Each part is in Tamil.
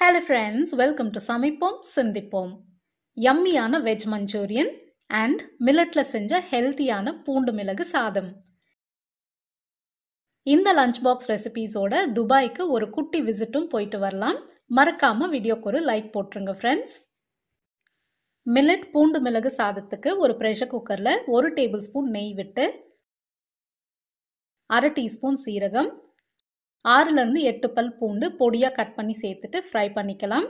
ஹலோ ஃப்ரெண்ட்ஸ் வெல்கம் டு சமைப்போம் சிந்திப்போம் யம்மியான வெஜ் மஞ்சூரியன் அண்ட் மில்லட்டில் செஞ்ச ஹெல்த்தியான பூண்டு மிளகு சாதம் இந்த லஞ்ச் பாக்ஸ் ரெசிபீஸோட துபாய்க்கு ஒரு குட்டி விசிட்டும் போயிட்டு வரலாம் மறக்காம வீடியோக்கு ஒரு லைக் போட்டுருங்க ஃப்ரெண்ட்ஸ் மில்லட் பூண்டு மிளகு சாதத்துக்கு ஒரு ப்ரெஷர் குக்கரில் ஒரு டேபிள் ஸ்பூன் நெய் விட்டு அரை டீஸ்பூன் சீரகம் ஆறுலேருந்து எட்டு பல் பூண்டு பொடியாக கட் பண்ணி சேர்த்துட்டு ஃப்ரை பண்ணிக்கலாம்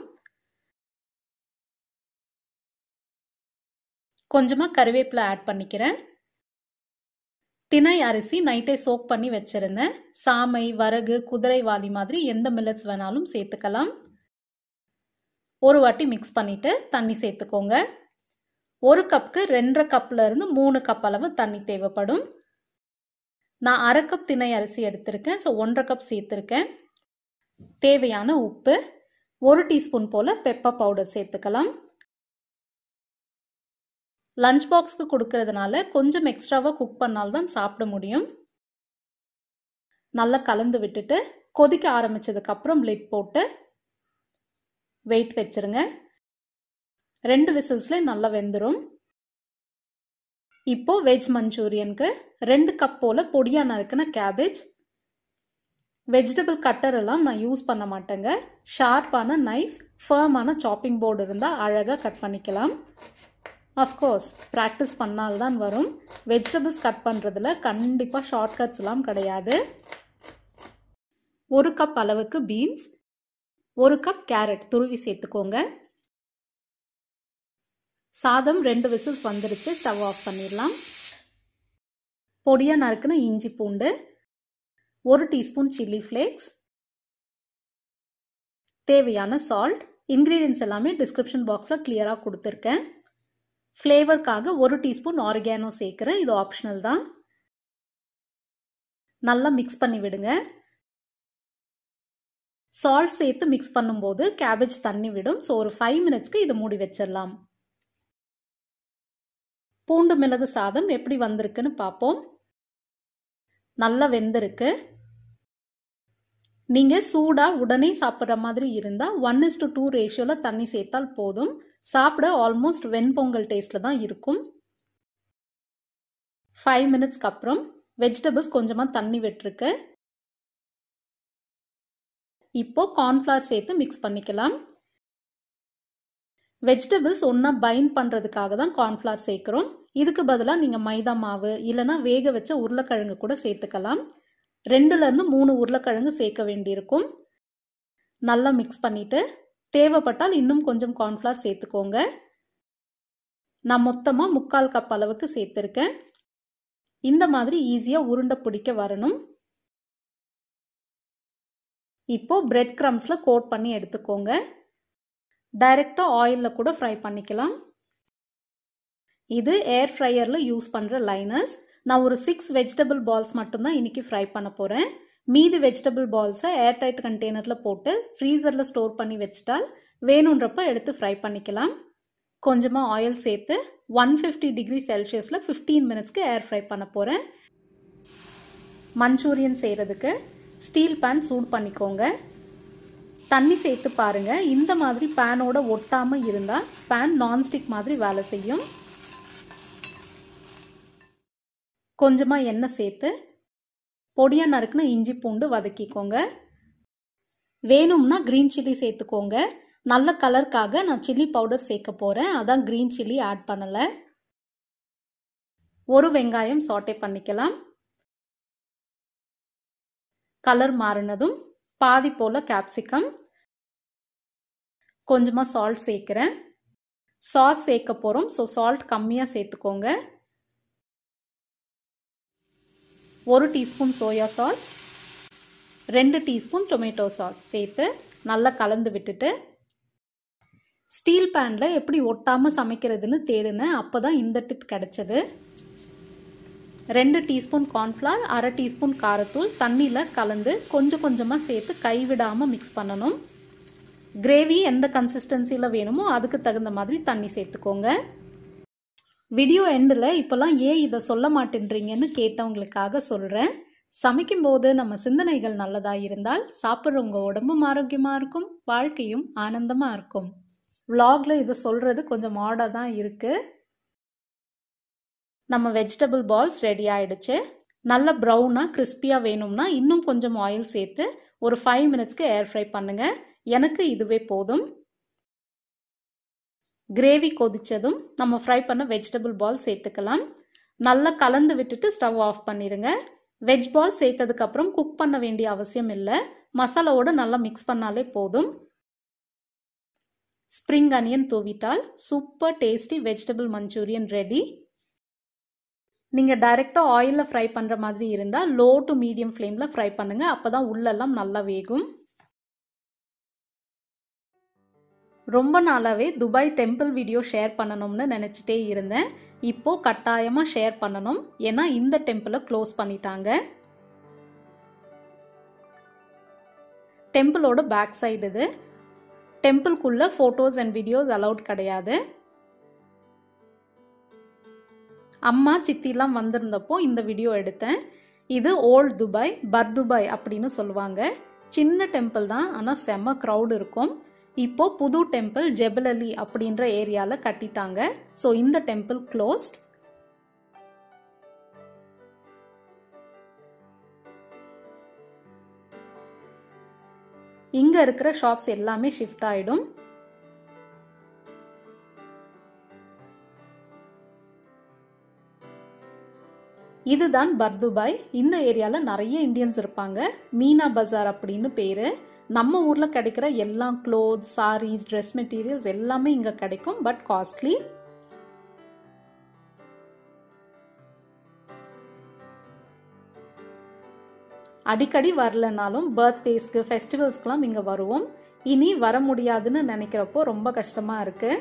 கொஞ்சமாக கருவேப்பிலை ஆட் பண்ணிக்கிறேன் திணை அரிசி நைட்டே சோக் பண்ணி வச்சுருந்தேன் சாமை வரகு குதிரைவாலி மாதிரி எந்த மில்லட்ஸ் வேணாலும் சேர்த்துக்கலாம் ஒரு வாட்டி மிக்ஸ் பண்ணிவிட்டு தண்ணி சேர்த்துக்கோங்க ஒரு கப்புக்கு ரெண்டரை கப்பில் இருந்து மூணு கப் அளவு தண்ணி தேவைப்படும் நான் அரை கப் திணை அரிசி எடுத்திருக்கேன் ஸோ ஒன்றரை கப் சேர்த்துருக்கேன் தேவையான உப்பு ஒரு டீஸ்பூன் போல் பெப்பர் பவுடர் சேர்த்துக்கலாம் லஞ்ச் பாக்ஸ்க்கு கொடுக்கறதுனால கொஞ்சம் எக்ஸ்ட்ராவாக குக் பண்ணால்தான் சாப்பிட முடியும் நல்லா கலந்து விட்டுட்டு கொதிக்க ஆரம்பித்ததுக்கப்புறம் லிட் போட்டு வெயிட் வச்சுருங்க ரெண்டு விசில்ஸில் நல்லா வெந்துடும் இப்போ வெஜ் மஞ்சூரியனுக்கு ரெண்டு கப் போல் பொடியாக நறுக்கின கேபேஜ் வெஜிடபிள் கட்டர் எல்லாம் நான் யூஸ் பண்ண மாட்டேங்க ஷார்ப்பான நைஃப் ஃபர்மான சாப்பிங் போர்டு இருந்தால் அழகாக கட் பண்ணிக்கலாம் அஃப்கோர்ஸ் ப்ராக்டிஸ் பண்ணால்தான் வரும் வெஜிடபிள்ஸ் கட் பண்ணுறதுல கண்டிப்பாக ஷார்ட்கட்ஸ்லாம் கிடையாது ஒரு கப் அளவுக்கு பீன்ஸ் ஒரு கப் கேரட் துருவி சேர்த்துக்கோங்க சாதம் ரெண்டு விசில்ஸ் வந்துருச்சு ஸ்டவ் ஆஃப் பண்ணிடலாம் பொடியாக நறுக்குன இஞ்சி பூண்டு ஒரு டீஸ்பூன் சில்லி ஃப்ளேக்ஸ் தேவையான சால்ட் இன்க்ரீடியன்ஸ் எல்லாமே டிஸ்கிரிப்ஷன் பாக்ஸில் கிளியராக கொடுத்துருக்கேன் ஃப்ளேவருக்காக ஒரு டீஸ்பூன் ஆர்கானோ சேர்க்குறேன் இது ஆப்ஷனல் தான் நல்லா மிக்ஸ் பண்ணி விடுங்க சால்ட் சேர்த்து மிக்ஸ் பண்ணும்போது கேபேஜ் தண்ணி விடும் ஸோ ஒரு ஃபைவ் மினிட்ஸ்க்கு இதை மூடி வச்சிடலாம் பூண்டு மிளகு சாதம் எப்படி வந்திருக்குன்னு பார்ப்போம் நல்லா வெந்திருக்கு நீங்கள் சூடாக உடனே சாப்பிட்ற மாதிரி இருந்தால் ஒன் இஸ் டு டூ ரேஷியோவில் தண்ணி சேர்த்தால் போதும் சாப்பிட ஆல்மோஸ்ட் வெண்பொங்கல் டேஸ்ட்டில் தான் இருக்கும் ஃபைவ் மினிட்ஸ்க்கு அப்புறம் வெஜிடபிள்ஸ் கொஞ்சமாக தண்ணி விட்டுருக்கு இப்போ கார்ன்ஃப்ளவர் சேர்த்து மிக்ஸ் பண்ணிக்கலாம் வெஜிடபிள்ஸ் ஒன்றா பைண்ட் பண்ணுறதுக்காக தான் கார்ன்ஃப்ளவர் சேர்க்குறோம் இதுக்கு பதிலாக நீங்கள் மைதா மாவு இல்லைனா வேக வச்ச உருளைக்கிழங்கு கூட சேர்த்துக்கலாம் ரெண்டுலேருந்து மூணு உருளைக்கிழங்கு சேர்க்க வேண்டியிருக்கும் நல்லா மிக்ஸ் பண்ணிவிட்டு தேவைப்பட்டால் இன்னும் கொஞ்சம் கார்ன்ஃப்ளவர் சேர்த்துக்கோங்க நான் மொத்தமாக முக்கால் கப் அளவுக்கு சேர்த்துருக்கேன் இந்த மாதிரி ஈஸியாக உருண்டை பிடிக்க வரணும் இப்போ பிரெட் க்ரம்ஸில் கோட் பண்ணி எடுத்துக்கோங்க டைரெக்டாக ஆயிலில் கூட ஃப்ரை பண்ணிக்கலாம் இது ஏர் ஃப்ரையரில் யூஸ் பண்ணுற லைனர்ஸ் நான் ஒரு சிக்ஸ் வெஜிடபிள் பால்ஸ் மட்டும்தான் இன்றைக்கி ஃப்ரை பண்ண போகிறேன் மீதி வெஜிடபிள் பால்ஸை ஏர்டைட் கண்டெய்னரில் போட்டு ஃப்ரீசரில் ஸ்டோர் பண்ணி வச்சிட்டால் வேணுன்றப்ப எடுத்து ஃப்ரை பண்ணிக்கலாம் கொஞ்சமாக ஆயில் சேர்த்து ஒன் ஃபிஃப்டி டிகிரி செல்சியஸில் ஃபிஃப்டீன் மினிட்ஸ்க்கு ஏர் ஃப்ரை பண்ண போகிறேன் மஞ்சூரியன் செய்கிறதுக்கு ஸ்டீல் பேன் சூட் பண்ணிக்கோங்க தண்ணி சேர்த்து பாருங்கள் இந்த மாதிரி பேனோட ஒட்டாமல் இருந்தால் பேன் நான்ஸ்டிக் மாதிரி வேலை செய்யும் கொஞ்சமாக எண்ணெய் சேர்த்து பொடியாக நறுக்குன இஞ்சி பூண்டு வதக்கிக்கோங்க வேணும்னா க்ரீன் சில்லி சேர்த்துக்கோங்க நல்ல கலருக்காக நான் சில்லி பவுடர் சேர்க்க போகிறேன் அதான் க்ரீன் சில்லி ஆட் பண்ணலை ஒரு வெங்காயம் சாட்டை பண்ணிக்கலாம் கலர் மாறினதும் பாதி போல் கேப்சிகம் கொஞ்சமாக சால்ட் சேர்க்குறேன் சாஸ் சேர்க்க போகிறோம் ஸோ சால்ட் கம்மியாக சேர்த்துக்கோங்க ஒரு டீஸ்பூன் சோயா சாஸ் ரெண்டு டீஸ்பூன் டொமேட்டோ சாஸ் சேர்த்து நல்லா கலந்து விட்டுட்டு ஸ்டீல் பேனில் எப்படி ஒட்டாமல் சமைக்கிறதுன்னு தேடினேன் அப்போ தான் இந்த டிப் கிடச்சது ரெண்டு டீஸ்பூன் கார்ன்ஃப்ளவர் அரை டீஸ்பூன் காரத்தூள் தண்ணியில் கலந்து கொஞ்சம் கொஞ்சமாக சேர்த்து கைவிடாமல் மிக்ஸ் பண்ணணும் கிரேவி எந்த கன்சிஸ்டன்சியில் வேணுமோ அதுக்கு தகுந்த மாதிரி தண்ணி சேர்த்துக்கோங்க வீடியோ எண்டில் இப்போல்லாம் ஏன் இதை சொல்ல மாட்டேன்றீங்கன்னு கேட்டவங்களுக்காக சொல்கிறேன் சமைக்கும்போது நம்ம சிந்தனைகள் நல்லதா இருந்தால் சாப்பிட்றவங்க உடம்பும் ஆரோக்கியமாக இருக்கும் வாழ்க்கையும் ஆனந்தமாக இருக்கும் vlogல இது சொல்கிறது கொஞ்சம் ஆடாக தான் இருக்குது நம்ம வெஜிடபிள் பால்ஸ் ரெடி ஆயிடுச்சு நல்ல ப்ரௌனாக கிறிஸ்பியாக வேணும்னா இன்னும் கொஞ்சம் ஆயில் சேர்த்து ஒரு ஃபைவ் மினிட்ஸ்க்கு ஏர் ஃப்ரை பண்ணுங்க எனக்கு இதுவே போதும் கிரேவி கொதிச்சதும் நம்ம ஃப்ரை பண்ண வெஜிடபிள் பால் சேர்த்துக்கலாம் நல்லா கலந்து விட்டுட்டு ஸ்டவ் ஆஃப் பண்ணிடுங்க வெஜ் பால் சேர்த்ததுக்கப்புறம் குக் பண்ண வேண்டிய அவசியம் இல்லை மசாலாவோட நல்லா மிக்ஸ் பண்ணாலே போதும் ஸ்ப்ரிங் அனியன் தூவிட்டால் super tasty vegetable Manchurian ready நீங்கள் டைரெக்டாக ஆயிலில் ஃப்ரை பண்ணுற மாதிரி இருந்தால் லோ டு மீடியம் ஃப்ளேமில் ஃப்ரை பண்ணுங்கள் அப்போ தான் உள்ளெல்லாம் நல்லா வேகும் ரொம்ப நாளாகவே துபாய் டெம்பிள் வீடியோ ஷேர் பண்ணணும்னு நினச்சிட்டே இருந்தேன் இப்போது கட்டாயமாக ஷேர் பண்ணணும் ஏன்னா இந்த டெம்பிளை க்ளோஸ் பண்ணிட்டாங்க டெம்பிளோட பேக் சைடு இது டெம்பிள்குள்ளே ஃபோட்டோஸ் அண்ட் வீடியோஸ் அலவுட் கிடையாது அம்மா சித்திலாம் வந்திருந்தப்போ இந்த வீடியோ எடுத்தேன் இது ஓல்ட் துபாய் பர்துபாய் அப்படின்னு சொல்லுவாங்க சின்ன டெம்பிள் தான் ஆனால் செம்ம க்ரௌட் இருக்கும் இப்போ புது டெம்பிள் ஜெபல் அலி அப்படின்ற ஏரியாவில் கட்டிட்டாங்க ஸோ இந்த டெம்பிள் க்ளோஸ்ட் இங்கே இருக்கிற ஷாப்ஸ் எல்லாமே ஷிஃப்ட் ஆகிடும் இதுதான் பர்துபாய் இந்த ஏரியாவில் நிறைய இந்தியன்ஸ் இருப்பாங்க மீனா பஜார் அப்படின்னு பேர் நம்ம ஊரில் கிடைக்கிற எல்லா க்ளோத்ஸ் சாரீஸ் ட்ரெஸ் மெட்டீரியல்ஸ் எல்லாமே இங்கே கிடைக்கும் பட் காஸ்ட்லி அடிக்கடி வரலனாலும் பர்த்டேஸ்க்கு ஃபெஸ்டிவல்ஸ்க்கெலாம் இங்கே வருவோம் இனி வர முடியாதுன்னு நினைக்கிறப்போ ரொம்ப கஷ்டமாக இருக்குது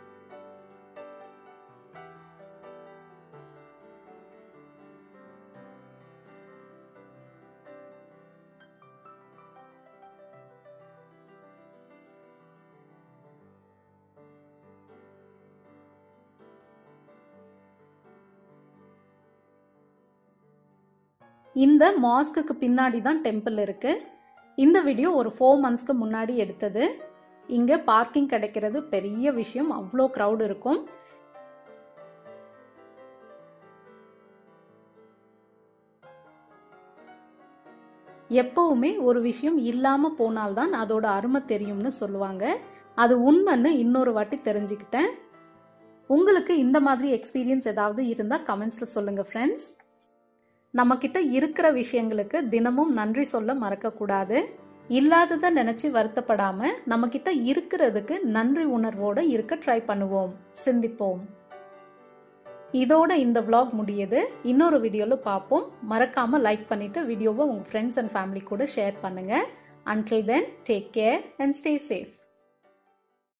இந்த மாஸ்க்கு பின்னாடி தான் டெம்பிள் இருக்கு இந்த வீடியோ ஒரு ஃபோர் மந்த்ஸ்க்கு முன்னாடி எடுத்தது இங்கே பார்க்கிங் கிடைக்கிறது பெரிய விஷயம் அவ்வளோ க்ரௌட் இருக்கும் எப்பவுமே ஒரு விஷயம் இல்லாமல் போனால்தான் அதோட அருமை தெரியும்னு சொல்லுவாங்க அது உண்மைன்னு இன்னொரு வாட்டி தெரிஞ்சுக்கிட்டேன் உங்களுக்கு இந்த மாதிரி எக்ஸ்பீரியன்ஸ் ஏதாவது இருந்தால் கமெண்ட்ஸில் சொல்லுங்கள் ஃப்ரெண்ட்ஸ் நம்மக்கிட்ட இருக்கிற விஷயங்களுக்கு தினமும் நன்றி சொல்ல மறக்கக்கூடாது இல்லாததை நினச்சி வருத்தப்படாமல் நம்மக்கிட்ட இருக்கிறதுக்கு நன்றி உணர்வோடு இருக்க ட்ரை பண்ணுவோம் சிந்திப்போம் இதோட இந்த vlog முடியுது இன்னொரு வீடியோவில் பார்ப்போம் மறக்காமல் லைக் பண்ணிவிட்டு வீடியோவை உங்கள் ஃப்ரெண்ட்ஸ் அண்ட் ஃபேமிலி கூட ஷேர் பண்ணுங்கள் until then take care and stay safe